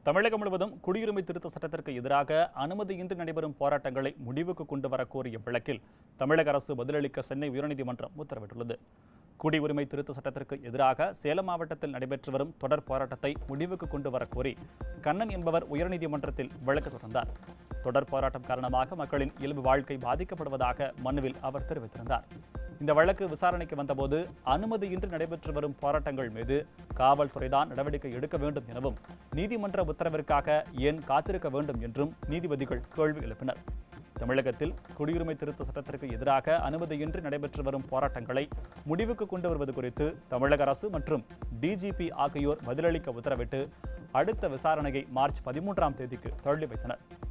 தமிழகம் முழுவதும் குடியுரிமை திருத்த சட்டத்திற்கு எதிராக அனுமதியின்றி நடைபெறும் போராட்டங்களை முடிவுக்கு கொண்டு வர கோரிய வழக்கில் தமிழக அரசு பதிலளிக்க சென்னை உயர்நீதிமன்றம் உத்தரவிட்டுள்ளது குடியுரிமை திருத்த சட்டத்திற்கு எதிராக சேலம் மாவட்டத்தில் நடைபெற்று வரும் தொடர் போராட்டத்தை முடிவுக்கு கொண்டு வர கோரி கண்ணன் என்பவர் உயர்நீதிமன்றத்தில் வழக்கு தொடர்ந்தார் தொடர் போராட்டம் காரணமாக மக்களின் இயல்பு வாழ்க்கை பாதிக்கப்படுவதாக மனுவில் அவர் தெரிவித்திருந்தார் இந்த வழக்கு விசாரணைக்கு வந்தபோது அனுமதியின்றி நடைபெற்று வரும் போராட்டங்கள் மீது காவல்துறைதான் நடவடிக்கை எடுக்க வேண்டும் எனவும் நீதிமன்ற உத்தரவிற்காக ஏன் காத்திருக்க வேண்டும் என்றும் நீதிபதிகள் கேள்வி எழுப்பினர் தமிழகத்தில் குடியுரிமை திருத்த சட்டத்திற்கு எதிராக அனுமதியின்றி நடைபெற்று வரும் போராட்டங்களை முடிவுக்கு கொண்டு வருவது குறித்து தமிழக அரசு மற்றும் டிஜிபி ஆகியோர் பதிலளிக்க உத்தரவிட்டு அடுத்த விசாரணையை மார்ச் பதிமூன்றாம் தேதிக்கு தள்ளி வைத்தனர்